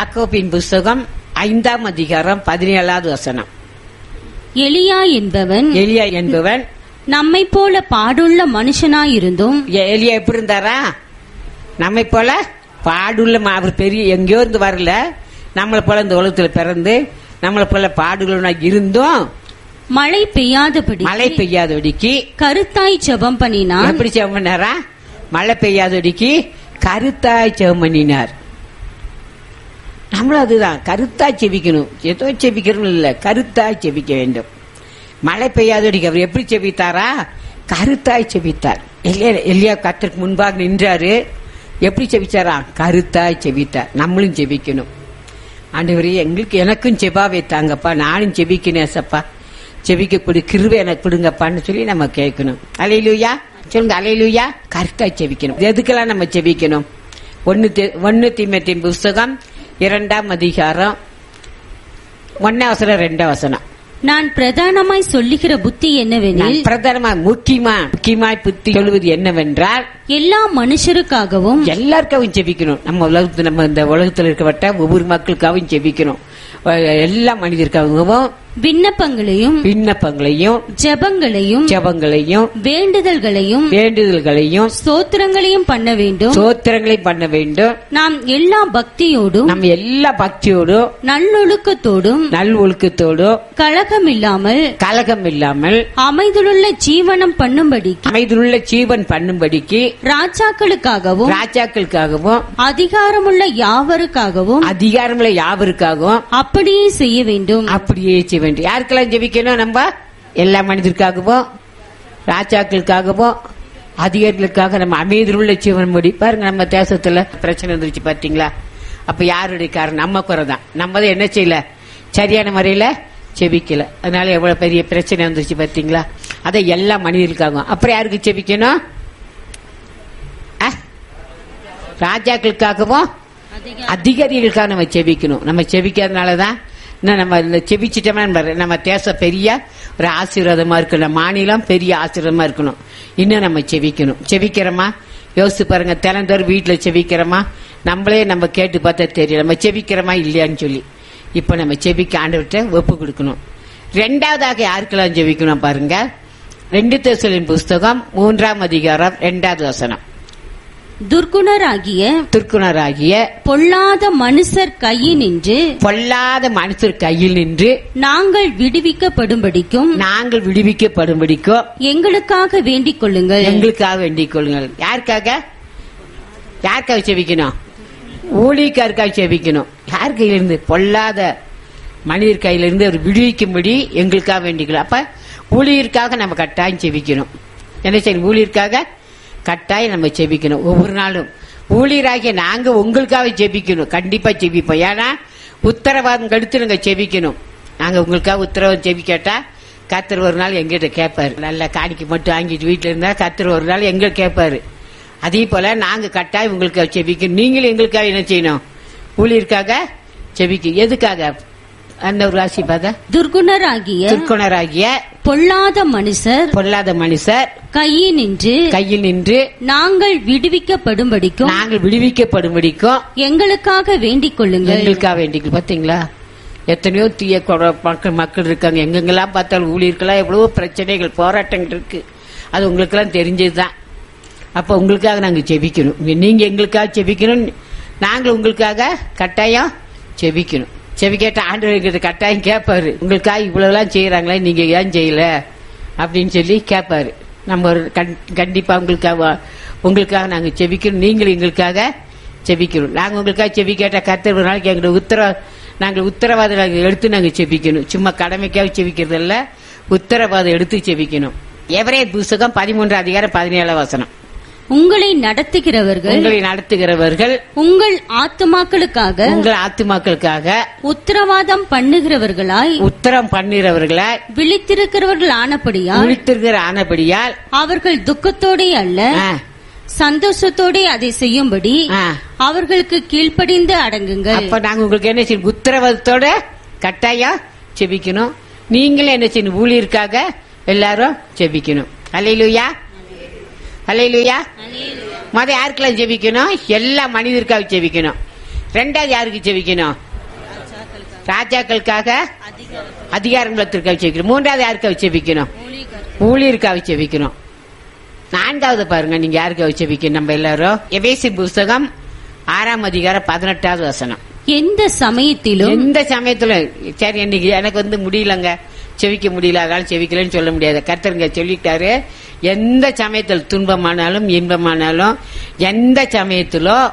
யாக்கோபின் புஸ்தகம் ஐந்தாம் அதிகாரம் பதினேழாவது வசனம் எலியா என்பவன் எலியா என்பவன் நம்மை போல பாடுள்ள மனுஷனாயிருந்தும் எ- எலியா எப்படி இருந்தாரா நம்மை போல பாடுள்ள ம- அவர் பெரிய எங்கேயோ இருந்து வரல நம்மளை போல இந்த உலகத்துல பிறந்து நம்மளை போல பாடுள்ள இருந்தும் மழை பெய்யாதபடி மழை பெய்யாதபடிக்கு கருத்தாய் ஜெபம் பண்ணினான் எப்படி ஜெபம் பண்ணாரா மழை பெய்யாதபடிக்கு கருத்தாய் ஜெபம் பண்ணினார் நம்மளும் அதுதான் கருத்தாய் செபிக்கணும் ஏதோ செபிக்கணும் இல்ல கருத்தாய் செபிக்க வேண்டும் மழை பெய்யாதபடிக்கு அவர் எப்படி செபித்தாரா கருத்தாய் செபித்தார் எல்லையா எல்லையா கத்திற்கு முன்பாக நின்றாரு எப்படி செபிச்சாரா கருத்தாய் செபித்தார் நம்மளும் செபிக்கணும் ஆண்டவரே எங்களுக்கு எனக்கும் செபாவை தாங்கப்பா நானும் செபிக்கணும் ஏசப்பா செபிக்கக்கூடிய கிருவை எனக்கு கொடுங்கப்பான்னு சொல்லி நம்ம கேட்கணும் அலையிலுயா சொல்லுங்க அலையிலுயா கருத்தாய் செபிக்கணும் எதுக்கெல்லாம் நம்ம செபிக்கணும் ஒன்னு தி- ஒன்னு தீமத்தின் புஸ்தகம் இரண்டாம் அதிகாரம் ஒன்னாம் வசனம் ரெண்டாம் வசனம் நான் பிரதானமாய் சொல்லுகிற புத்தி என்னவெனில் நான் பிரதானமா முக்கியமா முக்கியமாய் புத்தி சொல்லுவது என்னவென்றால் எல்லா மனுஷருக்காகவும் எல்லாருக்காகவும் ஜெபிக்கணும் நம்ம உலகத்துல நம்ம இந்த உலகத்துல இருக்கப்பட்ட ஒவ்வொரு மக்களுக்காகவும் ஜெபிக்கணும் அஹ் எல்லா மனிதருக்காகவும் விண்ணப்பங்களையும் விண்ணப்பங்களையும் ஜெபங்களையும் ஜெபங்களையும் வேண்டுதல்களையும் வேண்டுதல்களையும் ஸ்தோத்திரங்களையும் பண்ண வேண்டும் சோத்திரங்களையும் பண்ண வேண்டும் நாம் எல்லா பக்தியோடும் நம்ம எல்லா பக்தியோடும் நல்லொழுக்கத்தோடும் நல் ஒழுக்கத்தோடும் கலகமில்லாமல் கலகம் இல்லாமல் அமைதலுள்ள ஜீவனம் பண்ணும்படிக்கு அமைதியுள்ள ஜீவன் பண்ணும்படிக்கு ராஜாக்களுக்காகவும் ராஜாக்களுக்காகவும் அதிகாரமுள்ள யாவருக்காகவும் அதிகாரமுள்ள யாவருக்காகவும் அப்படியே செய்ய வேண்டும் அப்படியே செய்ய வேண்டும் யாருக்கெல்லாம் ஜெபிக்கணும் நம்ம எல்லா மனிதருக்காகவும் ராஜாக்களுக்காகவும் அதிகாரிகளுக்காக நம்ம அமைதியுள்ள ஜீவன் முடி பாருங்க நம்ம தேசத்துல பிரச்சனை வந்துருச்சு பாத்தீங்களா அப்ப யாருடைய காரணம் நம்ம குறை தான் நம்ம தான் என்ன செய்யல சரியான முறையில செபிக்கல அதனால எவ்வளவு பெரிய பிரச்சனை வந்துருச்சு பாத்தீங்களா அதை எல்லா மனிதர்களுக்காகவும் அப்புறம் யாருக்கு செபிக்கணும் ஆ? ராஜாக்களுக்காகவும் அதிகாரிகளுக்காக நம்ம செபிக்கணும் நம்ம செபிக்கிறதுனாலதான் இன்னும் நம்ம இந்த செபிச்சிட்டோம்னா நம்ம- நம்ம தேசம் பெரிய ஒரு ஆசீர்வாதமா இருக்கணும் மாநிலம் பெரிய ஆசீர்வாதமா இருக்கணும் இன்னும் நம்ம செபிக்கணும் செபிக்கிறோமா யோசிச்சு பாருங்க தினந்தோறும் வீட்டுல செபிக்கிறோமா நம்மளே நம்ம கேட்டு பார்த்தா தெரியும் நம்ம செபிக்கிறோமா இல்லையான்னு சொல்லி இப்ப நம்ம செபிக்க ஆண்டவர்கிட்ட ஒப்பு கொடுக்கணும் ரெண்டாவதாக யாருக்கெல்லாம் ஜெபிக்கணும் பாருங்க ரெண்டு தேசலின் புஸ்தகம் மூன்றாம் அதிகாரம் ரெண்டாவது வசனம் துர்க்குணராகிய திருக்குணராகிய பொல்லாத மனுஷர் கையினின்று பொல்லாத மனுஷர் கையில் நின்று நாங்கள் விடுவிக்கப்படும்படிக்கும் நாங்கள் விடுவிக்கப்படும்படிக்கோ எங்களுக்காக வேண்டிக் கொள்ளுங்கள் எங்களுக்காக வேண்டிக் கொள்ளுங்கள் யாருக்காக யாருக்காக செபிக்கணும் ஊழியக்காருக்காக செபிக்கணும் யார் கையிலிருந்து பொல்லாத மனிதர் கையிலிருந்து அவர் விடுவிக்கும்படி எங்களுக்காக வேண்டிக்கணும் அப்ப ஊழியருக்காக நம்ம கட்டாயம் செபிக்கணும் என்ன செய்யணும் ஊழியருக்காக கட்டாயம் நம்ம செபிக்கணும் ஒவ்வொரு நாளும் ஊழியராகிய நாங்க உங்களுக்காக செபிக்கணும் கண்டிப்பா செபிப்போம் ஏன்னா உத்தரவாதம் கடுத்து நாங்க செபிக்கணும் நாங்க உங்களுக்காக உத்தரவாதம் செபி கேட்டா கத்தர் ஒரு நாள் எங்கிட்ட கேட்பாரு நல்ல காணிக்கை மட்டும் வாங்கிட்டு வீட்டுல இருந்தா கத்தர் ஒரு நாள் எங்க கேட்பாரு அதே போல நாங்க கட்டாயம் உங்களுக்கு செபிக்கணும் நீங்களும் எங்களுக்காக என்ன செய்யணும் ஊழியருக்காக செபிக்க எதுக்காக அந்த ஒரு ராசி பாத துர்க்குணராகிய திருக்குணராகிய பொல்லாத மனுஷர் பொல்லாத மனுஷர் கையினின்று கையில் நின்று நாங்கள் விடுவிக்கப்படும்படிக்கும் நாங்கள் விடுவிக்கப்படும்படிக்கும் எங்களுக்காக வேண்டிக் கொள்ளுங்கள் எங்களுக்காக வேண்டிக்கணும் பாத்தீங்களா எத்தனையோ தீய கொட- மக்கள் மக்கள் இருக்காங்க எங்கெங்கெல்லாம் பார்த்தாலும் ஊழியர்களாம் எவ்வளவோ பிரச்சனைகள் போராட்டங்கள் இருக்கு அது உங்களுக்கெல்லாம் தெரிஞ்சதுதான் அப்ப உங்களுக்காக நாங்க செபிக்கணும் நீங்க எங்களுக்காக செபிக்கணும் நாங்கள் உங்களுக்காக கட்டாயம் செபிக்கணும் செபிக்கேட்ட ஆண்டவர் கிட்ட கட்டாயம் கேட்பாரு உங்களுக்காக இவ்வளவுலாம் செய்யறாங்களே நீங்க ஏன் செய்யல அப்படின்னு சொல்லி கேட்பாரு நம்ம ஒரு கண்- கண்டிப்பா உங்களுக்காக உங்களுக்காக நாங்க செபிக்கணும் நீங்களும் எங்களுக்காக செபிக்கணும் நாங்க உங்களுக்காக செபி கேட்ட கர்த்தர் ஒரு நாளைக்கு எங்களோட உத்தரவா நாங்கள் உத்தரவாதம் நாங்க எடுத்து நாங்க செபிக்கணும் சும்மா கடமைக்காக செபிக்கிறது இல்ல உத்தரவாதம் எடுத்து செபிக்கணும் எவரே புஸ்தகம் பதிமூன்று அதிகாரம் பதினேழாம் வசனம் உங்களை நடத்துகிறவர்கள் உங்களை நடத்துகிறவர்கள் உங்கள் ஆத்துமாக்களுக்காக உங்கள் ஆத்துமாக்களுக்காக உத்தரவாதம் பண்ணுகிறவர்களாய் உத்தரம் பண்ணுகிறவர்களை விழித்திருக்கிறவர்கள் ஆனபடியால் விழித்திருக்கிற ஆனபடியால் அவர்கள் துக்கத்தோடே அல்ல ஆ, சந்தோஷத்தோடே அதை செய்யும்படி ஆ. அவர்களுக்கு கீழ்ப்படிந்து அடங்குங்கள் அப்ப நாங்க உங்களுக்கு என்ன செய்யணும் உத்தரவாதத்தோட கட்டாயம் செபிக்கணும் நீங்களும் என்ன செய்யணும் ஊழியருக்காக எல்லாரும் செபிக்கணும் அலையிலுயா அலையிலுயா முத யாருக்கெல்லாம் ஜெபிக்கணும் எல்லா மனிதருக்காக ஜெபிக்கணும் ரெண்டாவது யாருக்கு செவிக்கணும் ராஜாக்களுக்காக அதிகாரங்களுக்காக செவிக்கணும் மூன்றாவது யாருக்காக செவிக்கணும் ஊழியருக்காக செவிக்கணும் நான்காவது பாருங்க நீங்க யாருக்காக செவிக்கணும் நம்ம எல்லாரும் எவேசி புஸ்தகம் ஆறாம் அதிகாரம் பதினெட்டாவது வசனம் எந்த சமயத்திலும் எந்த சமயத்துல சரி இன்னைக்கு எனக்கு வந்து முடியலங்க செவிக்க முடியல அதனால செவிக்கலன்னு சொல்ல முடியாது கர்த்தருங்க சொல்லிட்டாரு எந்த சமயத்தில் துன்பமானாலும் இன்பமானாலும் எந்த சமயத்திலோ